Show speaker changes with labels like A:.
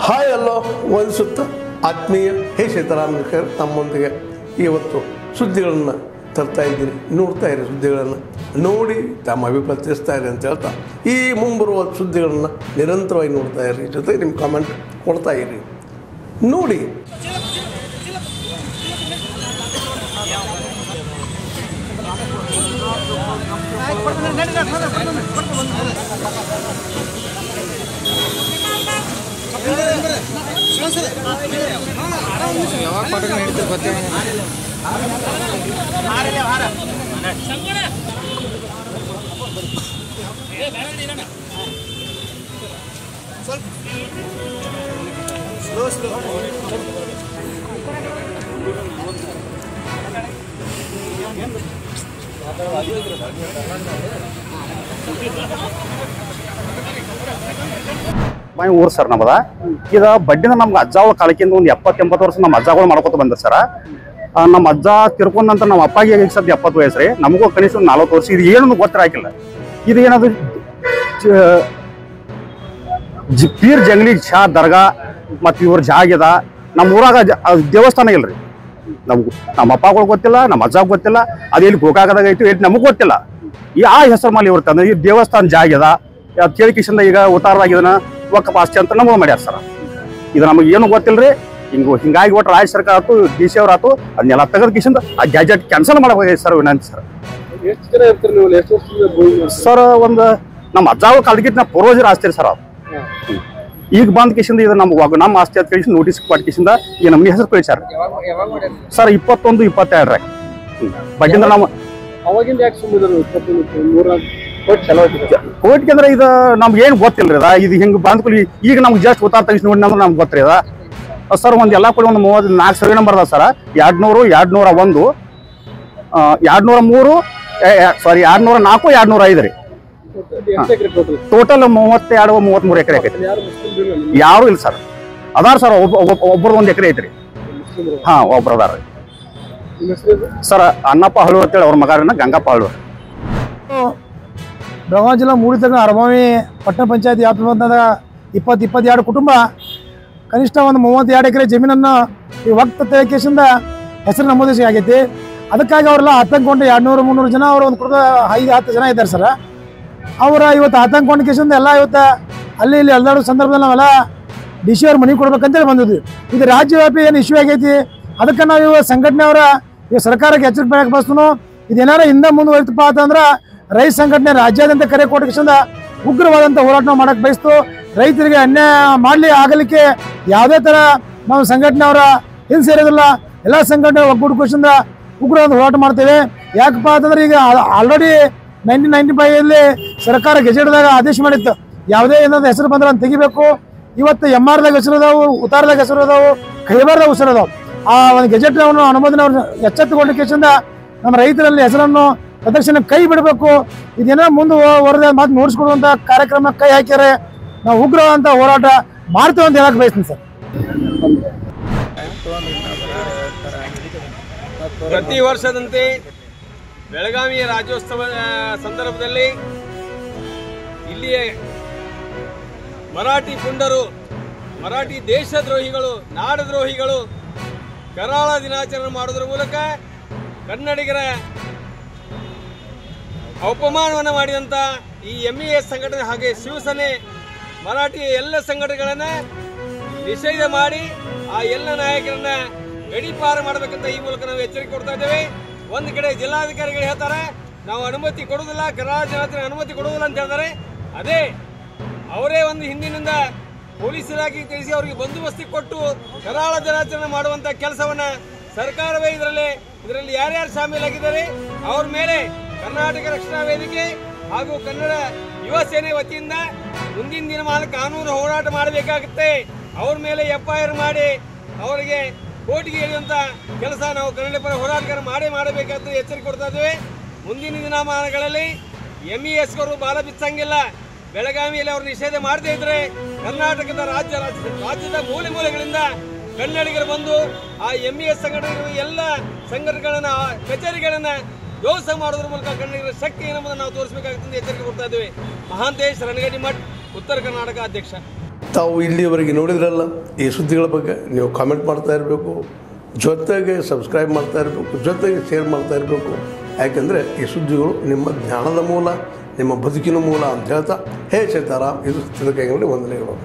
A: Hi ಅಲ್ಲೋ ವಂದಿಸುತ್ತ ಆತ್ಮೀಯ ಹೇ ಸೀತಾರಾಮಕರ್ ತಮ್ಮೊಂದಿಗೆ ಇವತ್ತು ಸುದ್ದಿಗಳನ್ನು ತರ್ತಾ ಇದ್ದೀನಿ ನೋಡ್ತಾ ಇರಿ ಸುದ್ದಿಗಳನ್ನು ನೋಡಿ ತಮ್ಮ ಅಭಿಪ್ರಾಯ ತಿಳಿಸ್ತಾ ಇರಿ ಅಂತ ಹೇಳ್ತಾ ಈ ಮುಂಬರುವ ಸುದ್ದಿಗಳನ್ನು ನಿರಂತರವಾಗಿ ನೋಡ್ತಾ ಇರಿ ಜೊತೆಗೆ ನಿಮ್ಮ ಕಾಮೆಂಟ್ ಕೊಡ್ತಾ ಇರಿ ನೋಡಿ
B: ಯಾವಾಗ ಪಟಕ ನಡೀತದೆ ಗೊತ್ತೇ
C: ಮೈ ಊರು ಸರ್ ನಮ್ಮದ ಇದು ಬಡ್ಡಿನ ನಮ್ಗೆ ಅಜ್ಜಾಗಳ ಕಾಲಕ್ಕಿಂತ ಒಂದು ಎಪ್ಪತ್ತು ಎಂಬತ್ತು ವರ್ಷ ನಮ್ಮ ಅಜ್ಜಗಳು ಮಾಡ್ಕೊತ ಬಂದ್ರು ಸರ್ ಆ, ನಮ್ಮ ಅಜ್ಜ ತಿರ್ಕೊಂಡ್ ನಂತರ ನಮ್ಮ ಅಪ್ಪಾಗೆ ಈಗ ಸದ್ಯ ಎಪ್ಪತ್ತು ವಯಸ್ಸು ರೀ ನಮಗೂ ಕನಿಷ್ಠ ಒಂದು ನಲ್ವತ್ತು ವರ್ಷ ಇದು ಏನು ಗೊತ್ತಿರಾಕಿಲ್ಲ ಇದು ಏನದು ಜ- ಜಿ- ಪೀರ್ ಜಂಗ್ಲಿ ಶಾ ದರ್ಗಾ ಮತ್ತು ಇವ್ರ ಜಾಗಿದ ನಮ್ಮ ಊರಾಗ ಜ- ಅದ್ ದೇವಸ್ಥಾನ ಇಲ್ರಿ ನಮ್ಗೆ ನಮ್ಮ ಅಪ್ಪಗಳು ಗೊತ್ತಿಲ್ಲ ನಮ್ಮ ಅಜ್ಜ ಗೊತ್ತಿಲ್ಲ ಅದು ಎಲ್ಲಿ ಗೋಕಾಕದಾಗ ಐತಿ ಎಲ್ಲಿ ನಮಗೆ ಗೊತ್ತಿಲ್ಲ ಈ ಆ ಹೆಸರು ಮೇಲೆ ಇವ್ರ ತಂದ್ರೆ ಈ ದೇವಸ್ಥಾನ ಜಾಗ್ಯದ ಕೇಳಿ ಕಿಶನ್ದ ಈಗ ಉತ್ತಾರದಾಗಿದನ ವಕ್ಕಪ್ ಆಸ್ತಿ ಅಂತ ನಮಗೆ ಮಾಡ್ಯಾರ ಸರ್ ಇದು ನಮಗೆ ಏನು ಗೊತ್ತಿಲ್ರಿ ಹಿಂಗು ಹಿಂಗಾಗಿ ಒಟ್ಟು ರಾಜ್ಯ ಸರ್ಕಾರ ಆತು ಡಿ ಸಿ ಅವ್ರ ಆತು ಅದನ್ನೆಲ್ಲ ತೆಗೆದು ಕಿಶನ್ದ ಆ ಗ್ಯಾಜೆಟ್ ಕ್ಯಾನ್ಸಲ್ ಮಾಡಬೇಕಾಗಿದೆ ಸರ್ ವಿನಂತಿ ಸರ್
D: ಎಷ್ಟು ಜನ ಇರ್ತೀರಿ ನೀವು ಎಷ್ಟು ವರ್ಷದಿಂದ ಭೂಮಿ ಮಾಡ್ತೀರಿ?
C: ಸರ್ ಒಂದು ನಮ್ಮ ಅಜ್ಜಾವ ಕಾಲಕ್ಕಿಂತ ನಾ ಪೂರ್ವಜರ ಆಸ್ತಿ ರೀ ಸರ್ ಅದು ಹ್ಮ್. ಈಗ ಬಂದ ಕಿಶಿಂದ ಇದು ನಮ್ಮ ವಾಗ- ನಮ್ಮ ಆಸ್ತಿ ಅಂತ ಕಳಿಸಿ ನೋಟಿಸ್ ಕೊಟ್ಟು ಕಿಶಿಂದ ಈ ನಮ್ಮ ಹೆಸರು ಕಳಿಸ್ಯಾರ
B: ಯಾವಾಗ ಯಾವಾಗ ಮಾಡ್ಯಾರ
C: ಸರ್ ಇಪ್ಪತ್ತೊಂದು ಇಪ್ಪತ್ತೆರಡ್ರಾಗ ಬಡ್ಡಿಂದ ನಾವು
D: ಅವಾಗಿಂದ ಯಾಕೆ ಸುಮ್ಮನೆ ಇಪ್ಪತ್ತೊಂದು ಮೂರ ಕೊಟ್ಟು ಚಲೋ ಐತಿ
C: ಕೋರ್ಟ್ಗೆ ಅಂದ್ರೆ ಇದು ನಮ್ಗೆ ಏನು ಗೊತ್ತಿಲ್ಲ ಅದ ಇದು ಹಿಂಗೆ ಬಂದ ಕೂಲಿ ಈಗ ನಮ್ಗೆ ಜಸ್ಟ್ ಉತ್ತಾರ ತೆಗಿಸಿ ನೋಡಿ ನಮ್ಗೆ ನಮ್ಗೆ ಗೊತ್ತ್ರಿ ಅದ ಸರ್ ಒಂದು ಎಲ್ಲ ಕೂಡ ಒಂದು ಮೂವತ್ತು ನಾಲ್ಕು ಸರ್ವೆ ನಂಬರ್ ಅದ ಸರ್ ಎರಡು ನೂರು ಎರಡು ನೂರ ಒಂದು ಎರಡು ನೂರ ಮೂರು ಸಾರಿ ಎರಡು ನೂರ ನಾಲ್ಕು ಎರಡು ನೂರ ಐದು ರೀ
D: ಎಷ್ಟು ಎಕರೆ ಟೋಟಲ್
C: ಟೋಟಲ್ ಮೂವತ್ತೆರಡು ಮೂವತ್ತ್ಮೂರು ಎಕರೆ ಐತಿ
D: ಯಾರು ಮುಸ್ಲಿಂ ಇಲ್ಲ ನಿಮ್ಮ
C: ಯಾರು ಇಲ್ಲ ಸರ್ ಅದಾರ ಸರ್ ಒಬ್ಬ ಒಬ್ಬ- ಒಬ್ರದ್ದು ಒಂದು ಎಕರೆ ಐತ್ರಿ
D: ಮುಸ್ಲಿಮರು
C: ಹಾ ಒಬ್ರು ಅದಾರ
D: ನಿಮ್ಮ ಹೆಸರು
C: ಸರ್ ಅನ್ನಪ್ಪ ಹಳು ಅಂತೇಳಿ ಅವ್ರ ಮಗರನ್ನ ಗಂಗಪ್ಪ ಹಳು
E: ಬೆಳಗಾವಿ ಜಿಲ್ಲಾ ಮೂಡಿ ತಗ ಅರಬಾವಿ ಪಟ್ಟಣ ಪಂಚಾಯತ್ ವ್ಯಾಪ್ತಿ ಬಂದಾಗ ಇಪ್ಪತ್ತು ಇಪ್ಪತ್ತೆರಡು ಕುಟುಂಬ ಕನಿಷ್ಠ ಒಂದು ಮೂವತ್ತೆರಡು ಎಕರೆ ಜಮೀನನ್ನು ಈ ವಕ್ತ ಕೇಸಿಂದ ಹೆಸರು ನಮೂದಿಸಿ ಆಗೈತಿ ಅದಕ್ಕಾಗಿ ಅವರೆಲ್ಲ ಆತಂಕಗೊಂಡು ಎರಡು ನೂರು ಮುನ್ನೂರು ಜನ ಅವರು ಒಂದು ಕುಟುಂಬ ಐದು ಹತ್ತು ಜನ ಇದ್ದಾರೆ ಸರ್ ಅವರ ಇವತ್ತು ಆತಂಕಗೊಂಡ ಕೇಸಿಂದ ಎಲ್ಲ ಇವತ್ತು ಅಲ್ಲಿ ಇಲ್ಲಿ ಅಲ್ದಾಡೋ ಸಂದರ್ಭದಲ್ಲಿ ನಾವೆಲ್ಲ ಡಿ ಸಿ ಅವ್ರ ಮನೆ ಕೊಡ್ಬೇಕಂತೇಳಿ ಬಂದಿದ್ವಿ ಇದು ರಾಜ್ಯವ್ಯಾಪಿ ಏನು ಇಶ್ಯೂ ಆಗೈತಿ ಅದಕ್ಕೆ ನಾವು ಇವಾಗ ಸಂಘಟನೆಯವರ ಇವಾಗ ಸರ್ಕಾರಕ್ಕೆ ಎಚ್ಚರಿಕೆ ಮಾಡಕ್ಕೆ ಬಸ್ತನು ಇದೇನಾರ ಹಿಂದೆ ಮುಂದುವರಿತಪ್ಪ ಅಂತಂದ್ರೆ ರೈತ ಸಂಘಟನೆ ರಾಜ್ಯಾದ್ಯಂತ ಕರೆ ಕೊಟ್ಟಕ್ಕಿಂದ ಉಗ್ರವಾದಂಥ ಹೋರಾಟ ನಾವು ಮಾಡಕ್ಕೆ ಬಯಸ್ತು ರೈತರಿಗೆ ಅನ್ಯಾಯ ಮಾಡಲಿ ಆಗಲಿಕ್ಕೆ ಯಾವುದೇ ಥರ ನಾವು ಸಂಘಟನೆಯವರ ಹಿಂದೆ ಸೇರೋದಿಲ್ಲ ಎಲ್ಲ ಸಂಘಟನೆ ಒಗ್ಗೂಡಿಕೋಶದಿಂದ ಉಗ್ರವಾದ ಹೋರಾಟ ಮಾಡ್ತೇವೆ ಯಾಕಪ್ಪ ಅಂತಂದ್ರೆ ಈಗ ಆಲ್ರೆಡಿ ನೈನ್ಟೀನ್ ನೈನ್ಟಿ ಫೈವಲ್ಲಿ ಸರ್ಕಾರ ಗೆಜೆಟ್ದಾಗ ಆದೇಶ ಮಾಡಿತ್ತು ಯಾವುದೇ ಏನಾದ್ರು ಹೆಸರು ಬಂದ್ರೆ ಅದನ್ನ ತೆಗಿಬೇಕು ಇವತ್ತು ಎಮ್ ಆರ್ದಾಗ ಹೆಸರು ಅದಾವು ಉತ್ತಾರದಾಗ ಹೆಸರು ಅದಾವು ಕೈಬಾರ್ದಾಗ ಹೆಸರು ಅದಾವು ಆ ಒಂದು ಗೆಜೆಟ್ ಅನುಮೋದನೆ ಅವ್ರು ಎಚ್ಚೆತ್ತುಕೊಂಡ ಕೇಸಿಂದ ನಮ್ಮ ರೈತರಲ್ಲಿ ಹೆಸರನ್ನು ಪ್ರದರ್ಶನ ಕೈ ಬಿಡಬೇಕು ಇದೇನೋ ಮುಂದೆ ವರದಿ ಮಾತು ನೋಡಿಸ್ಕೊಡುವಂತ ಕಾರ್ಯಕ್ರಮ ಕೈ ಹಾಕ್ಯಾರೆ ನಾವು ಉಗ್ರವಾದಂತ ಹೋರಾಟ ಮಾಡ್ತೇವೆ ಅಂತ ಹೇಳಕ್ ಬಯಸ್ತೀನಿ ಸರ್
F: ಪ್ರತಿ ವರ್ಷದಂತೆ ಬೆಳಗಾವಿಯ ರಾಜ್ಯೋತ್ಸವ ಆ, ಸಂದರ್ಭದಲ್ಲಿ ಇಲ್ಲಿಯ ಮರಾಠಿ ಪುಂಡರು ಮರಾಠಿ ದೇಶದ್ರೋಹಿಗಳು ನಾಡದ್ರೋಹಿಗಳು ಕರಾಳ ದಿನಾಚರಣೆ ಮಾಡೋದ್ರ ಮೂಲಕ ಕನ್ನಡಿಗರ ಅಪಮಾನವನ್ನು ಮಾಡಿದಂಥ ಈ ಎಂ ಇ ಎಸ್ ಸಂಘಟನೆ ಹಾಗೆ ಶಿವಸೇನೆ ಮರಾಠಿ ಎಲ್ಲ ಸಂಘಟನೆಗಳನ್ನ ನಿಷೇಧ ಮಾಡಿ ಆ ಎಲ್ಲ ನಾಯಕರನ್ನ ಗಡೀಪಾರು ಮಾಡಬೇಕಂತ ಈ ಮೂಲಕ ನಾವು ಎಚ್ಚರಿಕೆ ಕೊಡ್ತಾ ಇದ್ದೇವೆ ಒಂದು ಕಡೆ ಜಿಲ್ಲಾಧಿಕಾರಿಗಳು ಹೇಳ್ತಾರೆ ನಾವು ಅನುಮತಿ ಕೊಡುವುದಿಲ್ಲ ಕರಾಳ ದಿನಾಚರಣೆ ಅನುಮತಿ ಕೊಡುವುದಿಲ್ಲ ಅಂತ ಹೇಳ್ತಾರೆ ಅದೇ ಅವರೇ ಒಂದು ಹಿಂದಿನಿಂದ ಪೊಲೀಸ್ ಇಲಾಖೆಗೆ ತಿಳಿಸಿ ಅವರಿಗೆ ಬಂದೋಬಸ್ತಿ ಕೊಟ್ಟು ಕರಾಳ ದಿನಾಚರಣೆ ಮಾಡುವಂತ ಕೆಲಸವನ್ನ ಸರ್ಕಾರವೇ ಇದರಲ್ಲಿ ಇದರಲ್ಲಿ ಯಾರ್ಯಾರು ಶಾಮೀಲಾಗಿದ್ದಾರೆ ಅವ್ರ ಮೇಲೆ ಕರ್ನಾಟಕ ರಕ್ಷಣಾ ವೇದಿಕೆ ಹಾಗೂ ಕನ್ನಡ ಯುವ ಸೇನೆ ವತಿಯಿಂದ ಮುಂದಿನ ದಿನಮಾನ ಕಾನೂನು ಹೋರಾಟ ಮಾಡಬೇಕಾಗುತ್ತೆ ಅವ್ರ ಮೇಲೆ ಎಫ್ಐಆರ್ ಮಾಡಿ ಅವರಿಗೆ ಕೋರ್ಟ್ಗೆ ಇಳಿಯುವಂತ ಕೆಲಸ ನಾವು ಕನ್ನಡ ಪರ ಹೋರಾಟಗಾರ ಮಾಡೇ ಮಾಡಬೇಕಂತ ಎಚ್ಚರಿಕೆ ಕೊಡ್ತಾ ಇದ್ದೇವೆ ಮುಂದಿನ ದಿನಮಾನಗಳಲ್ಲಿ ಎಂ ಇ ಎಸ್ಗವರು ಬಾಲ ಬಿಚ್ಚಂಗಿಲ್ಲ ಬೆಳಗಾವಿಯಲ್ಲಿ ಅವರು ನಿಷೇಧ ಮಾಡದೇ ಇದ್ರೆ ಕರ್ನಾಟಕದ ರಾಜ್ಯ ರಾಜ್ಯ- ರಾಜ್ಯದ ಮೂಲೆ ಮೂಲೆಗಳಿಂದ ಕನ್ನಡಿಗರು ಬಂದು ಆ ಎಂ ಇ ಎಸ್ ಸಂಘಟನೆಗಳು ಎಲ್ಲ ಸಂಘಟನೆಗಳನ್ನ ಆ ಕಚೇರಿಗಳನ್ನ ಧ್ವಂಸ ಮಾಡೋದ್ರ ಮೂಲಕ ಕನ್ನಡಿಗರ ಶಕ್ತಿ ಏನಂಬುದನ್ನು ನಾವು ತೋರಿಸಬೇಕಾಗುತ್ತೆ ಅಂತ ಎಚ್ಚರಿಕೆ ಕೊಡ್ತಾ ಇದ್ದೇವೆ ಮಹಾಂತೇಶ್ ರಣಗಡಿ ಮಠ್ ಉತ್ತರ ಕರ್ನಾಟಕ ಅಧ್ಯಕ್ಷ
A: ತಾವು ಇಲ್ಲಿಯವರೆಗೆ ನೋಡಿದ್ರಲ್ಲ ಈ ಸುದ್ದಿಗಳ ಬಗ್ಗೆ ನೀವು ಕಾಮೆಂಟ್ ಮಾಡ್ತಾ ಇರಬೇಕು ಜೊತೆಗೆ ಸಬ್ಸ್ಕ್ರೈಬ್ ಮಾಡ್ತಾ ಇರಬೇಕು ಜೊತೆಗೆ ಶೇರ್ ಮಾಡ್ತಾ ಇರಬೇಕು ಯಾಕೆಂದರೆ ಈ ಸುದ್ದಿಗಳು ನಿಮ್ಮ ಜ್ಞಾನದ ಮೂಲ ನಿಮ್ಮ ಬದುಕಿನ ಮೂಲ ಅಂತ ಹೇಳ್ತಾ ಹೇ ಸೀತಾರಾಮ್ ಇದು ಸತ್ಯದ ಕೈಗಳಲ್ಲಿ ವಂದನೆಗಳು